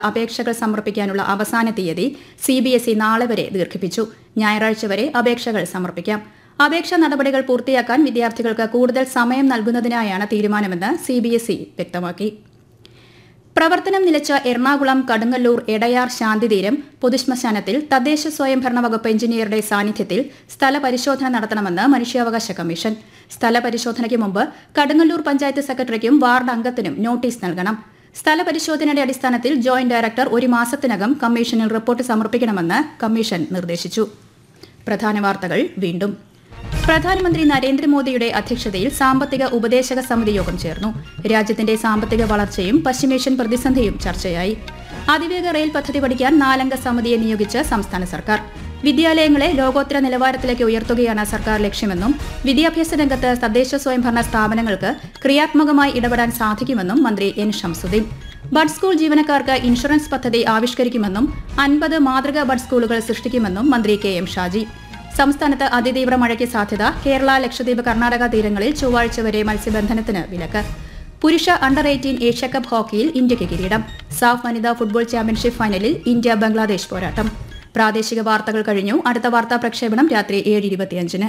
അപേക്ഷകൾ സമർപ്പിക്കാനുള്ള അവസാന തീയതി സി ബി എസ് ഇ നാളെ വരെ ദീർഘിപ്പിച്ചു ഞായറാഴ്ച വരെ അപേക്ഷകൾ സമർപ്പിക്കാം അപേക്ഷാ നടപടികൾ പൂർത്തിയാക്കാൻ വിദ്യാർത്ഥികൾക്ക് കൂടുതൽ സമയം നൽകുന്നതിനായാണ് തീരുമാനമെന്ന് സി ബി എസ് ഇ വ്യക്തമാക്കി പ്രവർത്തനം നിലച്ച എറണാകുളം കടുങ്ങല്ലൂർ എടയാർ ശാന്തിതീരം പൊതുശ്മശാനത്തിൽ തദ്ദേശ സ്വയംഭരണ വകുപ്പ് എഞ്ചിനീയറുടെ സാന്നിധ്യത്തിൽ സ്ഥലപരിശോധന നടത്തണമെന്ന് മനുഷ്യാവകാശ കമ്മീഷൻ സ്ഥലപരിശോധനയ്ക്ക് മുമ്പ് കടുങ്ങല്ലൂർ പഞ്ചായത്ത് സെക്രട്ടറിക്കും വാർഡ് അംഗത്തിനും നോട്ടീസ് നൽകണം സ്ഥലപരിശോധനയുടെ അടിസ്ഥാനത്തിൽ ജോയിന്റ് ഡയറക്ടർ ഒരു മാസത്തിനകം കമ്മീഷനിൽ റിപ്പോർട്ട് സമർപ്പിക്കണമെന്ന് കമ്മീഷൻ നിർദ്ദേശിച്ചു പ്രധാന വാർത്തകൾ വീണ്ടും പ്രധാനമന്ത്രി നരേന്ദ്രമോദിയുടെ അധ്യക്ഷതയിൽ സാമ്പത്തിക ഉപദേശക സമിതി യോഗം ചേർന്നു രാജ്യത്തിന്റെ സാമ്പത്തിക വളർച്ചയും പശ്ചിമേഷ്യൻ പ്രതിസന്ധിയും ചർച്ചയായി അതിവേഗ റെയിൽ പദ്ധതി പഠിക്കാൻ നാലംഗ സമിതിയെ നിയോഗിച്ച് സംസ്ഥാന സർക്കാർ വിദ്യാലയങ്ങളെ ലോകോത്തര നിലവാരത്തിലേക്ക് ഉയർത്തുകയാണ് സർക്കാർ ലക്ഷ്യമെന്നും വിദ്യാഭ്യാസ രംഗത്ത് തദ്ദേശ സ്വയംഭരണ സ്ഥാപനങ്ങൾക്ക് ക്രിയാത്മകമായി ഇടപെടാൻ സാധിക്കുമെന്നും മന്ത്രി എൻ ഷംസുദ്ദീൻ ബഡ് സ്കൂൾ ജീവനക്കാർക്ക് ഇൻഷുറൻസ് പദ്ധതി ആവിഷ്കരിക്കുമെന്നും അൻപത് മാതൃകാ ബഡ് സ്കൂളുകൾ സൃഷ്ടിക്കുമെന്നും മന്ത്രി കെ എം ഷാജി സംസ്ഥാനത്ത് അതിതീവ്ര മഴയ്ക്ക് സാധ്യത കേരള ലക്ഷദ്വീപ് കർണാടക തീരങ്ങളിൽ ചൊവ്വാഴ്ച വരെ മത്സ്യബന്ധനത്തിന് വിലക്ക് പുരുഷ അണ്ടർ എയ്റ്റീൻ ഏഷ്യാകപ്പ് ഹോക്കിയിൽ ഇന്ത്യയ്ക്ക് കിരീടം സാഫ് വനിതാ ഫുട്ബോൾ ചാമ്പ്യൻഷിപ്പ് ഫൈനലിൽ ഇന്ത്യ ബംഗ്ലാദേശ് പോരാട്ടം പ്രാദേശിക വാർത്തകൾ കഴിഞ്ഞു അടുത്ത വാർത്താ പ്രക്ഷേപണം രാത്രി ഏഴ് ഇരുപത്തിയഞ്ചിന്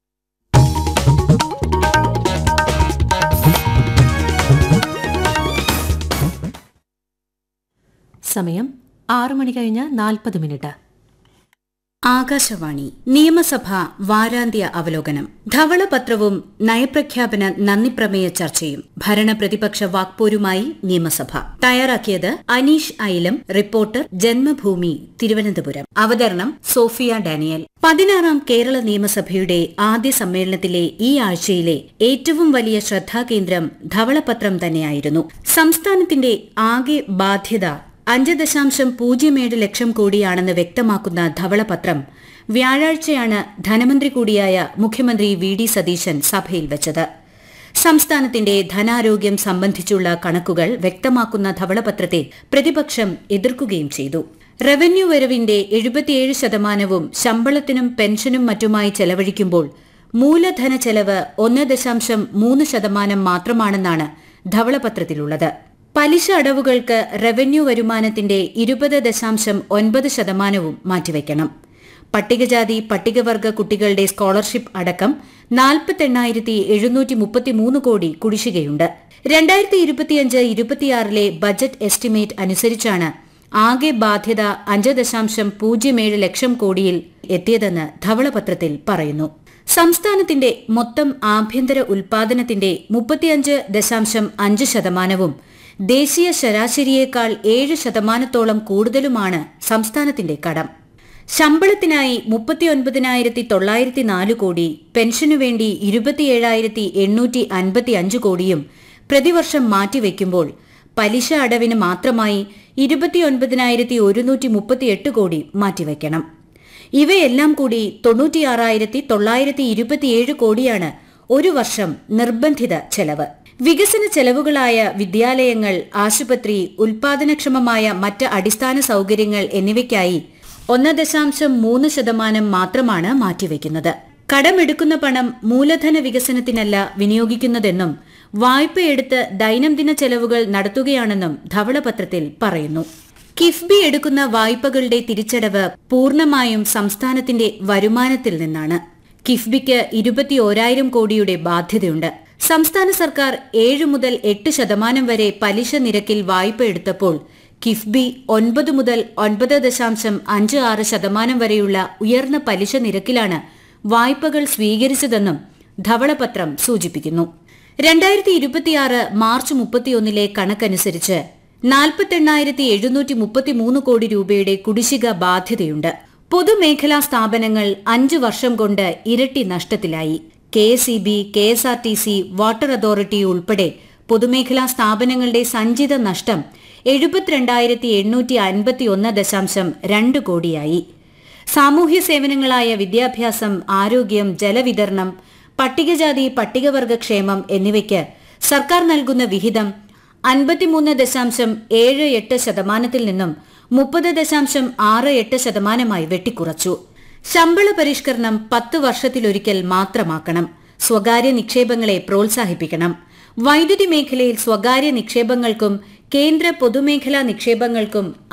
സമയം ആറു മണി കഴിഞ്ഞ് നാൽപ്പത് മിനിറ്റ് ആകാശവാണി നിയമസഭ വാരാന്ത്യ അവലോകനം ധവളപത്രവും നയപ്രഖ്യാപന നന്ദിപ്രമേയ ചർച്ചയും ഭരണപ്രതിപക്ഷ വാക്പോരുമായി നിയമസഭ തയ്യാറാക്കിയത് അനീഷ് ഐലം റിപ്പോർട്ടർ ജന്മഭൂമി തിരുവനന്തപുരം അവതരണം സോഫിയ ഡാനിയൽ പതിനാറാം കേരള നിയമസഭയുടെ ആദ്യ സമ്മേളനത്തിലെ ഈ ആഴ്ചയിലെ ഏറ്റവും വലിയ ശ്രദ്ധാകേന്ദ്രം ധവളപത്രം തന്നെയായിരുന്നു സംസ്ഥാനത്തിന്റെ ആകെ ബാധ്യത അഞ്ച് ദശാംശം പൂജ്യം ഏഴ് ലക്ഷം കോടിയാണെന്ന് വ്യക്തമാക്കുന്ന ധവളപത്രം വ്യാഴാഴ്ചയാണ് ധനമന്ത്രി കൂടിയായ മുഖ്യമന്ത്രി വി ഡി സതീശൻ സഭയിൽ വെച്ചത് സംസ്ഥാനത്തിന്റെ ധനാരോഗ്യം സംബന്ധിച്ചുള്ള കണക്കുകൾ വ്യക്തമാക്കുന്ന ധവളപത്രത്തെ പ്രതിപക്ഷം എതിർക്കുകയും ചെയ്തു റവന്യൂ വരവിന്റെ എഴുപത്തിയേഴ് ശതമാനവും ശമ്പളത്തിനും പെൻഷനും മറ്റുമായി ചെലവഴിക്കുമ്പോൾ മൂലധന ചെലവ് ഒന്ന് ദശാംശം മൂന്ന് ശതമാനം മാത്രമാണെന്നാണ് ധവളപത്രത്തിലുള്ളത് പലിശ അടവുകൾക്ക് റവന്യൂ വരുമാനത്തിന്റെ ഇരുപത് ദശാംശം ഒൻപത് ശതമാനവും മാറ്റിവെക്കണം പട്ടികജാതി പട്ടികവർഗ കുട്ടികളുടെ സ്കോളർഷിപ്പ് അടക്കം നാൽപ്പത്തെണ്ണായിരത്തി എഴുന്നൂറ്റി മുപ്പത്തിമൂന്ന് കോടി കുടിശ്ശികയുണ്ട് രണ്ടായിരത്തി ഇരുപത്തിയഞ്ച് ഇരുപത്തിയാറിലെ ബജറ്റ് എസ്റ്റിമേറ്റ് അനുസരിച്ചാണ് ആകെ ബാധ്യത അഞ്ച് ദശാംശം പൂജ്യം ഏഴ് ലക്ഷം കോടിയിൽ എത്തിയതെന്ന് ധവളപത്രത്തിൽ പറയുന്നു സംസ്ഥാനത്തിന്റെ മൊത്തം ആഭ്യന്തര ഉൽപാദനത്തിന്റെ മുപ്പത്തിയഞ്ച് ദശാംശം അഞ്ച് ശതമാനവും ദേശീയ ശരാശരിയേക്കാൾ ഏഴ് ശതമാനത്തോളം കൂടുതലുമാണ് സംസ്ഥാനത്തിന്റെ കടം ശമ്പളത്തിനായി മുപ്പത്തിയൊൻപതിനായിരത്തി തൊള്ളായിരത്തി നാല് കോടി പെൻഷനു വേണ്ടി ഇരുപത്തിയേഴായിരത്തി എണ്ണൂറ്റി അൻപത്തി അഞ്ച് കോടിയും പ്രതിവർഷം മാറ്റിവെക്കുമ്പോൾ പലിശ അടവിന് മാത്രമായി ഇരുപത്തിയൊൻപതിനായിരത്തി ഒരുന്നൂറ്റി മുപ്പത്തിയെട്ട് കോടി മാറ്റിവെക്കണം ഇവയെല്ലാം കൂടി തൊണ്ണൂറ്റിയാറായിരത്തി തൊള്ളായിരത്തി ഇരുപത്തിയേഴ് കോടിയാണ് ഒരു വർഷം നിർബന്ധിത ചെലവ് വികസന ചെലവുകളായ വിദ്യാലയങ്ങൾ ആശുപത്രി ഉൽപാദനക്ഷമമായ മറ്റ് അടിസ്ഥാന സൗകര്യങ്ങൾ എന്നിവയ്ക്കായി ഒന്ന് ദശാംശം മൂന്ന് ശതമാനം മാത്രമാണ് മാറ്റിവെക്കുന്നത് കടമെടുക്കുന്ന പണം മൂലധന വികസനത്തിനല്ല വിനിയോഗിക്കുന്നതെന്നും വായ്പയെടുത്ത് ദൈനംദിന ചെലവുകൾ നടത്തുകയാണെന്നും ധവളപത്രത്തിൽ പറയുന്നു കിഫ്ബി എടുക്കുന്ന വായ്പകളുടെ തിരിച്ചടവ് പൂർണ്ണമായും സംസ്ഥാനത്തിന്റെ വരുമാനത്തിൽ നിന്നാണ് കിഫ്ബിക്ക് ഇരുപത്തിയോരായിരം കോടിയുടെ ബാധ്യതയുണ്ട് സംസ്ഥാന സർക്കാർ ഏഴ് മുതൽ എട്ട് ശതമാനം വരെ പലിശ നിരക്കിൽ വായ്പ എടുത്തപ്പോൾ കിഫ്ബി ഒൻപത് മുതൽ ഒൻപത് ദശാംശം അഞ്ച് ആറ് ശതമാനം വരെയുള്ള ഉയർന്ന പലിശ നിരക്കിലാണ് വായ്പകൾ സ്വീകരിച്ചതെന്നും ധവളപത്രം സൂചിപ്പിക്കുന്നു രണ്ടായിരത്തി ഇരുപത്തിയാറ് മാർച്ച് മുപ്പത്തിയൊന്നിലെ കണക്കനുസരിച്ച് നാൽപ്പത്തെണ്ണായിരത്തി എഴുന്നൂറ്റി മുപ്പത്തിമൂന്ന് കോടി രൂപയുടെ കുടിശ്ശിക ബാധ്യതയുണ്ട് പൊതുമേഖലാ സ്ഥാപനങ്ങൾ അഞ്ചു വർഷം കൊണ്ട് ഇരട്ടി നഷ്ടത്തിലായി K S E B K S R T C water authority ഉൾപ്പെടെ പൊതുമേഖലാ സ്ഥാപനങ്ങളുടെ സഞ്ചിത നഷ്ടം എഴുപത്തിരണ്ടായിരത്തി എണ്ണൂറ്റി അൻപത്തി ഒന്ന് ദശാംശം രണ്ട് കോടിയായി സാമൂഹ്യ സേവനങ്ങളായ വിദ്യാഭ്യാസം ആരോഗ്യം ജലവിതരണം പട്ടികജാതി പട്ടികവർഗ ക്ഷേമം എന്നിവയ്ക്ക് സർക്കാർ നൽകുന്ന വിഹിതം അൻപത്തിമൂന്ന് ദശാംശം ഏഴ് എട്ട് ശതമാനത്തിൽ നിന്നും മുപ്പത് ദശാംശം ആറ് എട്ട് ശതമാനമായി വെട്ടിക്കുറച്ചു ശമ്പള പരിഷ്കരണം പത്ത് വർഷത്തിലൊരിക്കൽ മാത്രമാക്കണം സ്വകാര്യ നിക്ഷേപങ്ങളെ പ്രോത്സാഹിപ്പിക്കണം വൈദ്യുതി മേഖലയിൽ സ്വകാര്യ നിക്ഷേപങ്ങൾക്കും കേന്ദ്ര പൊതുമേഖലാ നിക്ഷേപങ്ങൾക്കും